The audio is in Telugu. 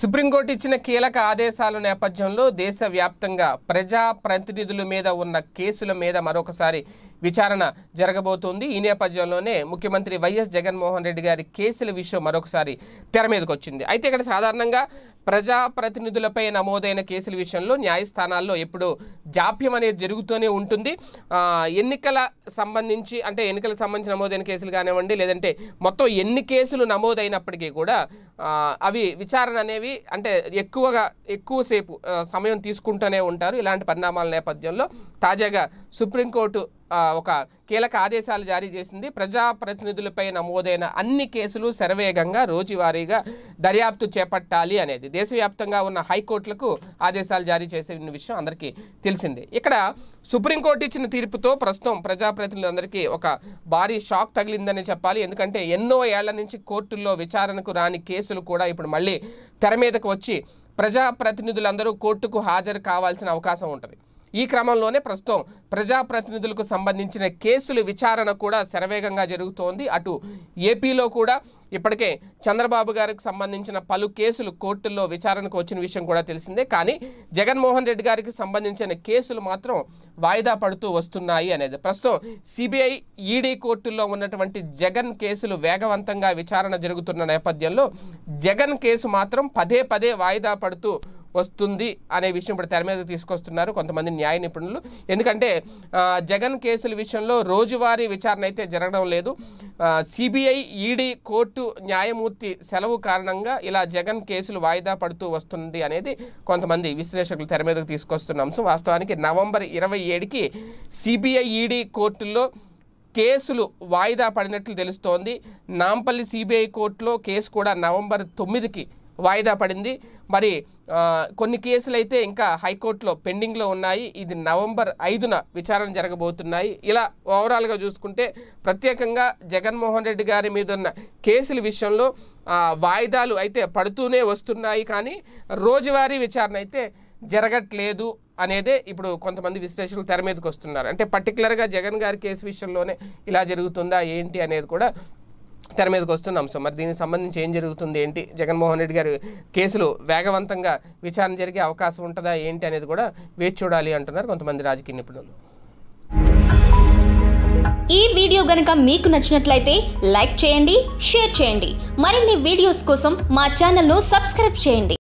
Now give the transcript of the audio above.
సుప్రీంకోర్టు ఇచ్చిన కీలక ఆదేశాల నేపథ్యంలో దేశవ్యాప్తంగా ప్రజా ప్రతినిధుల మీద ఉన్న కేసుల మీద మరొకసారి విచారణ జరగబోతోంది ఈ నేపథ్యంలోనే ముఖ్యమంత్రి వైఎస్ జగన్మోహన్ రెడ్డి గారి కేసుల విషయం మరొకసారి తెర మీదకి వచ్చింది అయితే ఇక్కడ సాధారణంగా ప్రజా ప్రతినిధులపై నమోదైన కేసుల విషయంలో న్యాయస్థానాల్లో ఎప్పుడు జాప్యం అనేది జరుగుతూనే ఉంటుంది ఆ, ఎన్నికల సంబంధించి అంటే ఎన్నికలకు సంబంధించి నమోదైన కేసులు కానివ్వండి లేదంటే మొత్తం ఎన్ని కేసులు నమోదైనప్పటికీ కూడా ఆ, అవి విచారణ అనేవి అంటే ఎక్కువగా ఎక్కువసేపు ఆ, సమయం తీసుకుంటూనే ఉంటారు ఇలాంటి పరిణామాల నేపథ్యంలో తాజాగా సుప్రీంకోర్టు ఆ, ఒక కీలక ఆదేశాలు జారీ చేసింది ప్రజాప్రతినిధులపై నమోదైన అన్ని కేసులు శరవేగంగా రోజువారీగా దర్యాప్తు చేపట్టాలి అనేది దేశవ్యాప్తంగా ఉన్న హైకోర్టులకు ఆదేశాలు జారీ చేసిన విషయం అందరికీ తెలిసిందే ఇక్కడ సుప్రీంకోర్టు ఇచ్చిన తీర్పుతో ప్రస్తుతం ప్రజాప్రతినిధులందరికీ ఒక భారీ షాక్ తగిలిందని చెప్పాలి ఎందుకంటే ఎన్నో ఏళ్ల నుంచి కోర్టుల్లో విచారణకు రాని కేసులు కూడా ఇప్పుడు మళ్ళీ తెర మీదకు వచ్చి ప్రజాప్రతినిధులందరూ కోర్టుకు హాజరు కావాల్సిన అవకాశం ఉంటుంది ఈ క్రమంలోనే ప్రస్తుతం ప్రజాప్రతినిధులకు సంబంధించిన కేసుల విచారణ కూడా శరవేగంగా జరుగుతోంది అటు ఏపీలో కూడా ఇప్పటికే చంద్రబాబు గారికి సంబంధించిన పలు కేసులు కోర్టుల్లో విచారణకు వచ్చిన విషయం కూడా తెలిసిందే కానీ జగన్మోహన్ రెడ్డి గారికి సంబంధించిన కేసులు మాత్రం వాయిదా పడుతూ వస్తున్నాయి అనేది ప్రస్తుతం సిబిఐ ఈడీ కోర్టుల్లో ఉన్నటువంటి జగన్ కేసులు వేగవంతంగా విచారణ జరుగుతున్న నేపథ్యంలో జగన్ కేసు మాత్రం పదే పదే వాయిదా పడుతూ వస్తుంది అనే విషయం ఇప్పుడు తెర మీద తీసుకొస్తున్నారు కొంతమంది న్యాయ నిపుణులు ఎందుకంటే ఆ, జగన్ కేసుల విషయంలో రోజువారీ విచారణ అయితే జరగడం లేదు సిబిఐ ఈడీ కోర్టు న్యాయమూర్తి సెలవు కారణంగా ఇలా జగన్ కేసులు వాయిదా పడుతూ వస్తుంది అనేది కొంతమంది విశ్లేషకులు తెర మీదకు తీసుకొస్తున్న అంశం వాస్తవానికి నవంబర్ ఇరవై ఏడుకి సిబిఐ ఈడీ కోర్టుల్లో కేసులు వాయిదా పడినట్లు తెలుస్తోంది నాంపల్లి సిబిఐ కోర్టులో కేసు కూడా నవంబర్ తొమ్మిదికి వాయిదా పడింది మరి ఆ, కొన్ని కేసులు అయితే ఇంకా హైకోర్టులో పెండింగ్లో ఉన్నాయి ఇది నవంబర్ ఐదున విచారణ జరగబోతున్నాయి ఇలా ఓవరాల్గా చూసుకుంటే ప్రత్యేకంగా జగన్మోహన్ రెడ్డి గారి మీద ఉన్న కేసుల విషయంలో ఆ, వాయిదాలు అయితే పడుతూనే వస్తున్నాయి కానీ రోజువారీ విచారణ అయితే జరగట్లేదు అనేదే ఇప్పుడు కొంతమంది విశ్లేషకులు తెర మీదకి వస్తున్నారు అంటే పర్టికులర్గా జగన్ గారి కేసు విషయంలోనే ఇలా జరుగుతుందా ఏంటి అనేది కూడా తెర మీదకి వస్తున్న అంశం మరి దీనికి సంబంధించి ఏం జరుగుతుంది ఏంటి జగన్మోహన్ రెడ్డి గారి కేసులు వేగవంతంగా విచారణ జరిగే అవకాశం ఉంటుందా ఏంటి అనేది కూడా వేచి చూడాలి అంటున్నారు కొంతమంది రాజకీయ నిపుణులు ఈ వీడియో గనుక మీకు నచ్చినట్లయితే లైక్ చేయండి షేర్ చేయండి మరిన్ని వీడియోస్ కోసం మా ఛానల్ను సబ్స్క్రైబ్ చేయండి